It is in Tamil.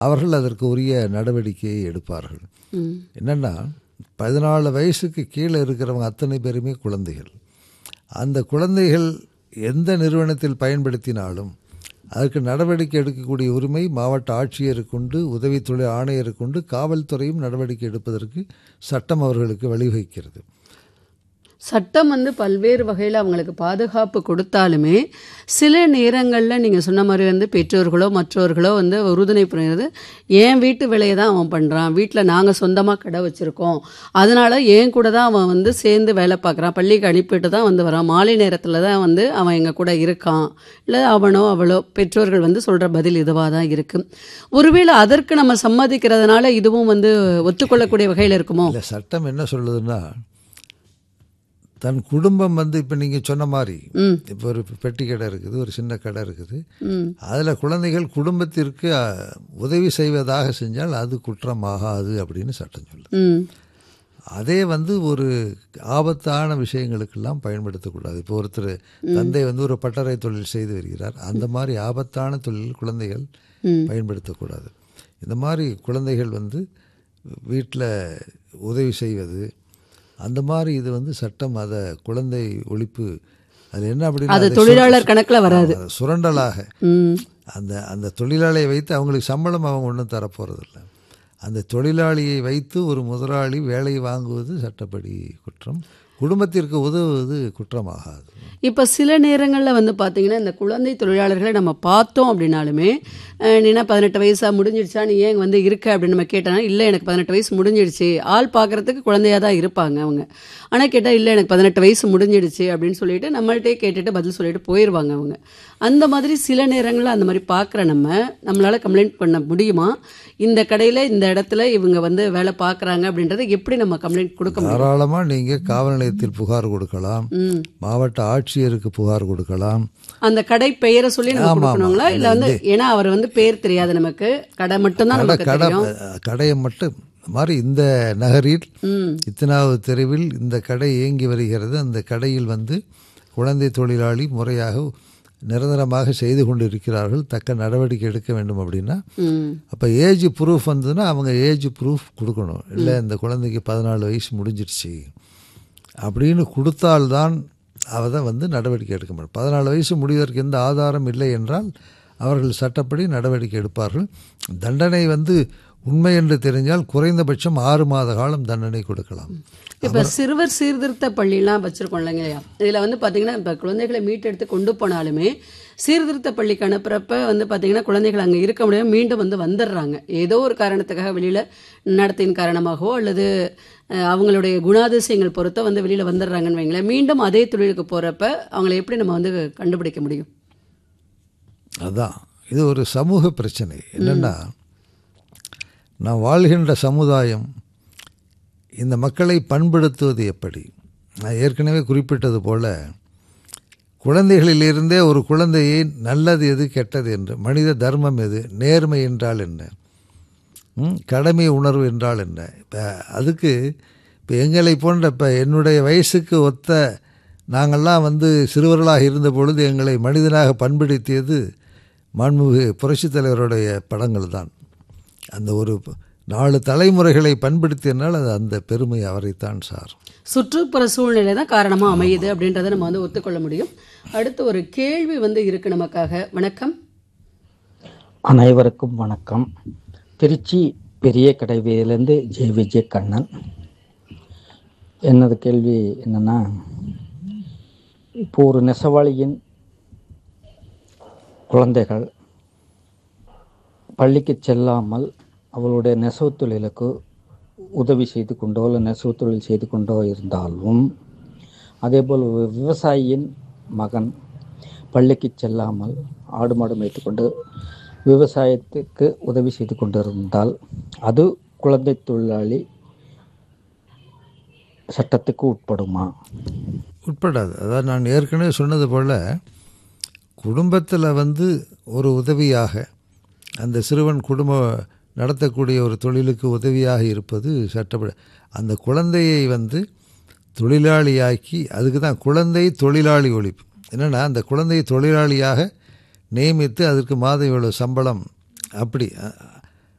அவர்கள் அதற்கு உரிய நடவடிக்கையை எடுப்பார்கள் ம் என்னென்னா பதினாலு வயசுக்கு கீழே இருக்கிறவங்க அத்தனை பேருமே குழந்தைகள் அந்த குழந்தைகள் எந்த நிறுவனத்தில் பயன்படுத்தினாலும் அதற்கு நடவடிக்கை எடுக்கக்கூடிய உரிமை மாவட்ட ஆட்சியருக்கு உண்டு உதவித்துறை ஆணையருக்கு உண்டு காவல்துறையும் நடவடிக்கை எடுப்பதற்கு சட்டம் அவர்களுக்கு வழிவகுக்கிறது சட்டம் வந்து பல்வேறு வகையில் அவங்களுக்கு பாதுகாப்பு கொடுத்தாலுமே சில நேரங்களில் நீங்கள் சொன்ன மாதிரி வந்து பெற்றோர்களோ மற்றவர்களோ வந்து உறுதுணை புரியுறது என் வீட்டு வேலையை தான் அவன் பண்ணுறான் வீட்டில் நாங்கள் சொந்தமாக கடை வச்சுருக்கோம் அதனால் என் கூட தான் அவன் வந்து சேர்ந்து வேலை பார்க்குறான் பள்ளிக்கு அனுப்பிட்டு தான் வந்து வரான் மாலை நேரத்தில் தான் வந்து அவன் எங்கள் கூட இருக்கான் இல்லை அவனோ அவளோ பெற்றோர்கள் வந்து சொல்கிற பதில் இதுவாக தான் இருக்குது ஒருவேளை அதற்கு நம்ம சம்மதிக்கிறதுனால இதுவும் வந்து ஒத்துக்கொள்ளக்கூடிய வகையில் இருக்குமோ இல்லை சட்டம் என்ன சொல்லுதுன்னா தன் குடும்பம் வந்து இப்போ நீங்கள் சொன்ன மாதிரி ம் இப்போ ஒரு பெட்டி கடை இருக்குது ஒரு சின்ன கடை இருக்குது ம் அதில் குழந்தைகள் குடும்பத்திற்கு அஹ், உதவி செய்வதாக செஞ்சால் அது குற்றமாகாது அப்படின்னு சட்டம் சொல்லுது ம் அதே வந்து ஒரு ஆபத்தான விஷயங்களுக்கெல்லாம் பயன்படுத்தக்கூடாது இப்போ ஒருத்தர் தந்தை வந்து ஒரு பட்டறை தொழில் செய்து வருகிறார் அந்த மாதிரி ஆபத்தான தொழில் குழந்தைகள் ம். பயன்படுத்தக்கூடாது இந்த மாதிரி குழந்தைகள் வந்து வீட்டில் உதவி செய்வது அந்த மாதிரி இது வந்து சட்டம் அதை குழந்தை ஒழிப்பு அது என்ன அப்படின்னா அது அதை தொழிலாளர் கணக்கில் வராது அது சுரண்டலாக ம் அந்த அந்த தொழிலாளியை வைத்து அவங்களுக்கு சம்பளம் அவங்க ஒன்றும் தரப்போகிறதில்ல அந்த தொழிலாளியை வைத்து ஒரு முதலாளி வேலை வாங்குவது சட்டப்படி குற்றம் குடும்பத்திற்கு உதவுவது குற்றமாகாது இப்போ சில நேரங்களில் வந்து பார்த்தீங்கன்னா இந்த குழந்தை தொழிலாளர்களை நம்ம பார்த்தோம் அப்படின்னாலுமே அஹ், நீ என்ன பதினெட்டு வயசா முடிஞ்சிடுச்சா நீ ஏன் வந்து இருக்க அப்படின்னு நம்ம கேட்டோன்னா இல்லை எனக்கு பதினெட்டு வயசு முடிஞ்சிடுச்சு ஆள் பார்க்கறதுக்கு குழந்தையா தான் இருப்பாங்க அவங்க ஆனால் கேட்டால் இல்லை எனக்கு பதினெட்டு வயசு முடிஞ்சிடுச்சு அப்படின்னு சொல்லிட்டு நம்மள்ட்டே கேட்டுட்டு பதில் சொல்லிட்டு போயிடுவாங்க அவங்க அந்த மாதிரி சில நேரங்களில் அந்த மாதிரி பார்க்குற நம்ம நம்மளால் கம்ப்ளைண்ட் பண்ண முடியுமா இந்த கடையில் இந்த இடத்துல இவங்க வந்து வேலை பார்க்குறாங்க அப்படின்றத எப்படி நம்ம கம்ப்ளைண்ட் கொடுக்க முடியும் தாராளமாக நீங்கள் காவல் நிலையத்தில் புகார் கொடுக்கலாம் ம் மாவட்ட ஆட்சியருக்கு புகார் கொடுக்கலாம் அந்த கடை பெயரை சொல்லி நம்ம ஆமா, ஆமா. கொடுக்கணுங்களா இல்ல வந்து ஏன்னா அவர் வந்து பேர் தெரியாது நமக்கு கடை மட்டும்தான் கடை நமக்கு கடை தெரியும் கடையை மட்டும் மாதிரி இந்த நகரில் ம் இத்தனாவது தெருவில் இந்த கடை இயங்கி வருகிறது அந்த கடையில் வந்து குழந்தை தொழிலாளி முறையாக நிரந்தரமாக செய்து கொண்டு இருக்கிறார்கள் தக்க நடவடிக்கை எடுக்க வேண்டும் அப்படின்னா ம் அப்போ ஏஜ் ப்ரூஃப் வந்ததுன்னா அவங்க ஏஜ் ப்ரூஃப் கொடுக்கணும் இல்லை இந்த குழந்தைக்கு பதினாலு வயசு முடிஞ்சிருச்சு அப்படின்னு கொடுத்தால்தான் அவதை வந்து நடவடிக்கை எடுக்க முடியும் பதினாலு வயசு முடிவதற்கு எந்த ஆதாரம் இல்லை என்றால் அவர்கள் சட்டப்படி நடவடிக்கை எடுப்பார்கள் தண்டனை வந்து உண்மை என்று தெரிஞ்சால் குறைந்தபட்சம் ஆறு மாத காலம் தண்டனை கொடுக்கலாம் இப்ப சிறுவர் சீர்திருத்த பள்ளிலாம் வச்சிருக்கோம் இல்லைங்க இதுல வந்து பாத்தீங்கன்னா இப்ப குழந்தைகளை மீட்டெடுத்து கொண்டு போனாலுமே சீர்திருத்த பள்ளிக்கு அனுப்புறப்ப வந்து பாத்தீங்கன்னா குழந்தைகள் அங்க இருக்க முடியாம மீண்டும் வந்து வந்துடுறாங்க ஏதோ ஒரு காரணத்துக்காக வெளியில நடத்தையின் காரணமாகவோ அல்லது அஹ், அவங்களுடைய குணாதிசயங்கள் பொறுத்த வந்து வெளியில வந்துடுறாங்கன்னு வைங்களேன் மீண்டும் அதே தொழிலுக்கு போறப்ப அவங்களை எப்படி நம்ம வந்து கண்டுபிடிக்க முடியும் அதான் இது ஒரு சமூக பிரச்சனை என்னென்னா நான் வாழ்கின்ற சமுதாயம் இந்த மக்களை பண்படுத்துவது எப்படி நான் ஏற்கனவே குறிப்பிட்டது போல குழந்தைகளிலிருந்தே ஒரு குழந்தையை நல்லது எது கெட்டது என்று மனித தர்மம் எது நேர்மை என்றால் என்ன ம், கடமை உணர்வு என்றால் என்ன இப்போ அதுக்கு இப்போ எங்களை போன்ற இப்போ என்னுடைய வயசுக்கு ஒத்த நாங்கள்லாம் வந்து சிறுவர்களாக இருந்த பொழுது எங்களை மனிதனாக பண்படுத்தியது மாண்புமிகு புரட்சித் தலைவருடைய படங்கள் தான் அந்த ஒரு நாலு தலைமுறைகளை பண்படுத்தியனால் அது அந்த பெருமை அவரைத்தான் சார் சுற்றுப்புற சூழ்நிலை தான் காரணமா அமையுது அப்படின்றத நம்ம வந்து ஒத்துக்கொள்ள முடியும் அடுத்து ஒரு கேள்வி வந்து இருக்கு நமக்காக வணக்கம் அனைவருக்கும் வணக்கம் திருச்சி பெரிய கடைவீதியிலேருந்து ஜே விஜய் கண்ணன் என்னது கேள்வி என்னன்னா இப்போ ஒரு நெசவாளியின் குழந்தைகள் பள்ளிக்கு செல்லாமல் அவளுடைய நெசவு தொழிலுக்கு உதவி செய்து கொண்டோ இல்லை நெசவு தொழில் செய்து கொண்டோ இருந்தாலும் அதேபோல் ஒரு விவசாயியின் மகன் பள்ளிக்கு செல்லாமல் ஆடு மாடு மேய்த்துக்கொண்டு விவசாயத்துக்கு உதவி செய்து கொண்டிருந்தால் அது குழந்தை தொழிலாளி சட்டத்துக்கு உட்படுமா உட்படாது அதாவது நான் ஏற்கனவே சொன்னது போல் குடும்பத்தில் வந்து ஒரு உதவியாக அந்த சிறுவன் குடும்பம் நடத்தக்கூடிய ஒரு தொழிலுக்கு உதவியாக இருப்பது சட்டப்படி அந்த குழந்தையை வந்து தொழிலாளியாக்கி அதுக்கு தான் குழந்தை தொழிலாளி ஒழிப்பு என்னென்னா அந்த குழந்தையை தொழிலாளியாக நியமித்து அதற்கு மாதம் இவ்வளோ சம்பளம் அப்படி அ-